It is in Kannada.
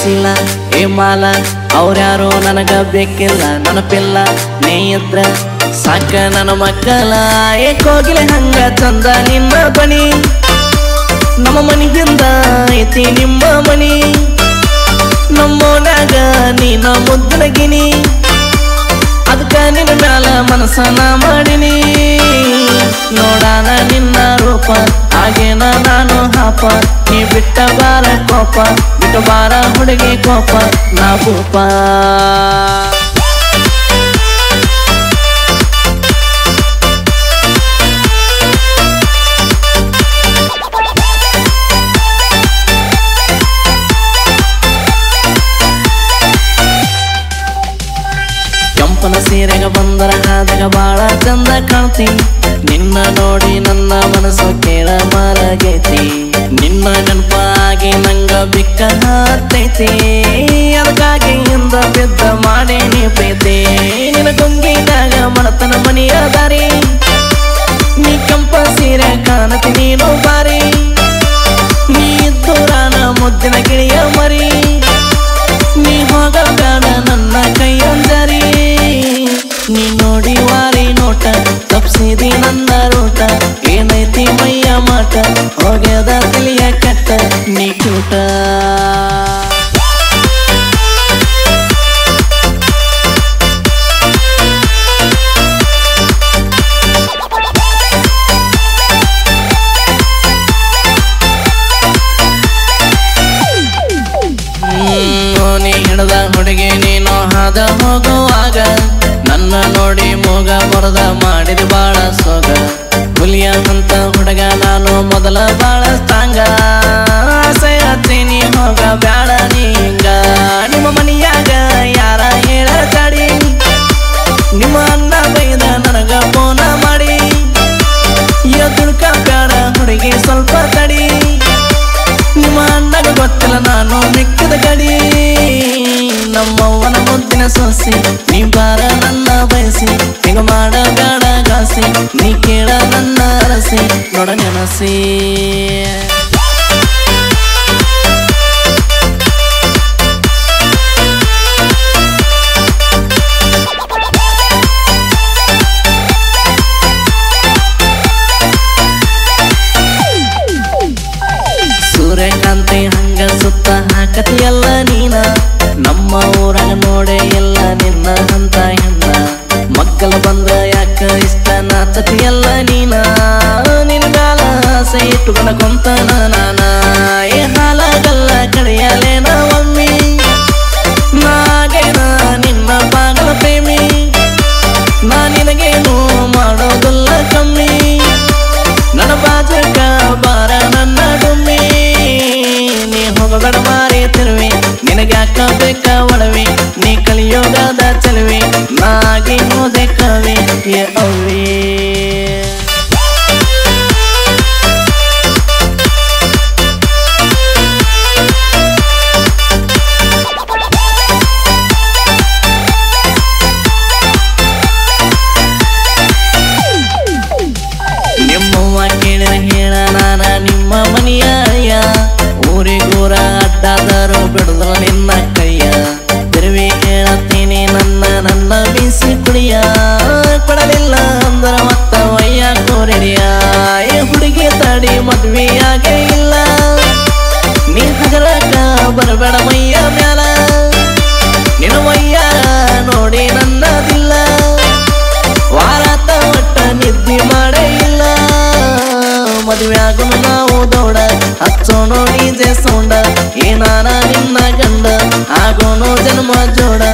ಶೀಲ ಏ ಮಾಲ ಅವ್ರ್ಯಾರು ನನಗ ಬೇಕಿಲ್ಲ ನೆನಪಿಲ್ಲ ನೀ ಇದ್ರ ಸಾಕ ನನ್ನ ಮಕ್ಕಳ ಏ ಕೋಗಿಲೆ ಹಂಗ ಚಂದ ನಿನ್ನ ಬನಿ ನಮ್ಮ ಮನಿಗಿಂದ ಐತಿ ನಿಮ್ಮ ಮನಿ ನಮ್ಮೋನ್ಯಾಗ ನೀನ ಮುದ್ದಿನ ಗಿನಿ ಅದಕ್ಕ ನಿನ್ನ ಮ್ಯಾಲ ಮನಸ್ಸನ ಮಾಡಿನಿ ನೋಡಾನ ನಿನ್ನ ರೂಪ ಹಾಗೇನ ನಾನು ಹಾಪ ನೀ ಬಿಟ್ಟ ಬಾರ ಕೋಪ ಬಿಟ್ಟ ಬಾರ ಹುಡುಗಿ ಕೋಪ ನಾ ಭೂಪ ಕೆಂಪನ ಸೀರೆಗ ಬಂದರ ಹಾದಾಗ ಬಾಳ ಚಂದ ಕಾಣ್ತಿ ನಿನ್ನ ನೋಡಿ ನನ್ನ ಮನಸ್ಸು ಕೇಳ ಮರಗೈತಿ ನಿನ್ನ ನೆನಪಾಗಿ ನಂಗ ಬಿಕ್ಕ ಹತ್ತೈತಿ ಅದಕ್ಕಾಗಿ ಹಿಂದ ಬಿದ್ದ ಮಾಡೇನಿ ಪ್ರೀತಿ ನಿನ್ನ ಗುಂಗಿದಾಗ ಮನತನ ಮನೆಯ ದಾರಿ ನೀ ಕೆಂಪ ಸೀರೆ ಕಾಣತಿ ನೀನು ಬಾರಿ ನೀ ದೂರಾನ ಮುದ್ದಿನ ಗಿಳಿಯ ಮರಿ ನೀ ಹೋಗಬೇಡ ನನ್ನ ಕೈಯೊಂದರಿ ನೀ ನೋಡಿ ವಾರಿ ನೋಟ ತಪ್ಸಿದಿ ನನ್ನ ರೂಟ ಏನೈತಿ ಮೈಯ ಮಾಟ ಹೋಗ್ಯದ ತಲಿಯ ಕಟ್ಟ ನೀ ಕ್ಯೂಟ ಹ್ಮ್, ನೀ ಹಿಡ್ದ ಹುಡುಗಿ ನೀನು ಹಾದ ಹೋಗುವಾಗ ನನ್ನ ನೋಡಿ ಮೂಗ ಬರದ ಮಾಡಿದ ಬಾಳ ಸೋಗ ಹುಲಿಯ ಅಂತ ಹುಡುಗ ನಾನು ಮೊದಲ ಬಾಳ ಸ್ಟ್ರಾಂಗ ಆಸೆ ಹತ್ತೀನಿ ಹೋಗ ಬ್ಯಾಡ ನೀಂಗ ನಿಮ್ಮ ಮನಿಯಾಗ ಯಾರ ಹೇಳ ತಡಿ ನಿಮ್ಮ ಅಣ್ಣ ಬೈದ ನನಗ ಫೋನ ಮಾಡಿ ಎದುರ್ಕ ಬ್ಯಾಡ ಹುಡುಗಿ ಸ್ವಲ್ಪ ತಡಿ ನಿಮ್ಮ ಅಣ್ಣಗ ಗೊತ್ತಿಲ್ಲ ನಾನು ಮಿಕ್ಕಿದ ಗಡಿ ನಮ್ಮವ್ವನ ಮುದ್ದಿನ ಸೊಸಿ ನೀ ಬಾರ ನನ್ನ ಬಯಸಿ ಈಗ ಮಾಡ ಬೇಡ ಗಾಸಿ ನೀ ಕೇಳ ನನ್ನ ಅರಸಿ ನೋಡ ನೆನಸಿ ಸೂರ್ಯಕಾಂತಿ ಹಂಗ ಸುತ್ತ ಹಾಕತಿಯಲ್ಲ ನೀನ ನಮ್ಮ ಊರಾಗ ನೋಡೆ ಎಲ್ಲ ನಿನ್ನ ಅಂತ ಹೆಣ್ಣ ಮಕ್ಕಳು ಬಂದ ಯಾಕ ಇಷ್ಟ ನಾಚತಿಯಲ್ಲ ನೀನ ನಿನ್ನ ಮ್ಯಾಲ ಆಸೆ ಇಟ್ಟುಕೊಂಡ ಕುಂತನ ನಾನ ಏ ಹಾಲಾಗಲ್ಲ ಕಡಿಯಲೇನ ಒಮ್ಮಿ ನಾಗೇನ ನಿನ್ನ ಪಾಗಲ ಪ್ರೇಮಿ ನಾ ನಿನಗೇನು ಮಾಡೋದಿಲ್ಲ ಕಮ್ಮಿ ನನ್ನ ಬಾಜಕ ಬಾರ ನನ್ನ ಡುಮ್ಮಿ ನೀ ಹೋಗಬೇಡ ಮಾರಿ ತಿರುವಿ ನಿನಗ್ಯಾಕ ಬೇಕ ಒಡವಿ ನೀ ಕಲಿಯೋಗದ ಚಲವಿ ನಾಗಿ ಹೋದೆ ಕವಿ ಏ ಅವ್ವಿ ನಿಮ್ಮವ್ವ ಕೇಳಿದ ಹೇಳ ನಾನ ನಿಮ್ಮ ಮನೆಯ ಅಯ್ಯ ಊರಿಗೂರ ಅಡ್ಡಾದರು ಬಿಡುದ್ರ ನಿನ್ನ ಕೈಯ ತಿರುವಿ ಹೇಳತ್ತೀನಿ ನನ್ನ ನನ್ನ ಬೀಸಿ ಕುಡಿಯ ಕೊಡಲಿಲ್ಲ ಅಂದ್ರ ಮತ್ತ ವಯ್ಯ ಕೋರಿಡಿಯ ಏ ಹುಡುಗಿ ತಡಿ ಮದ್ವೆಯಾಗೇ ಇಲ್ಲ ನೀ ಹಗರಕ ಬರಬೇಡ ಮೈಯ ಮ್ಯಾಲ ನಿನ್ನ ಮೈಯ ನೋಡಿ ನನ್ನದಿಲ್ಲ ವಾರಾತ ಒಟ್ಟ ನಿದ್ದೆ ಮಾಡೇ ಇಲ್ಲ ಮದುವೆ ಆಗುನು ನಾವು ದೌಡ ಹಚ್ಚೋನು ಡಿಜೆ ಸೌಂಡ ಏನಾನ ನಿನ್ನ ಗಂಡ ಆಗೋನು ಜನ್ಮ ಜೋಡ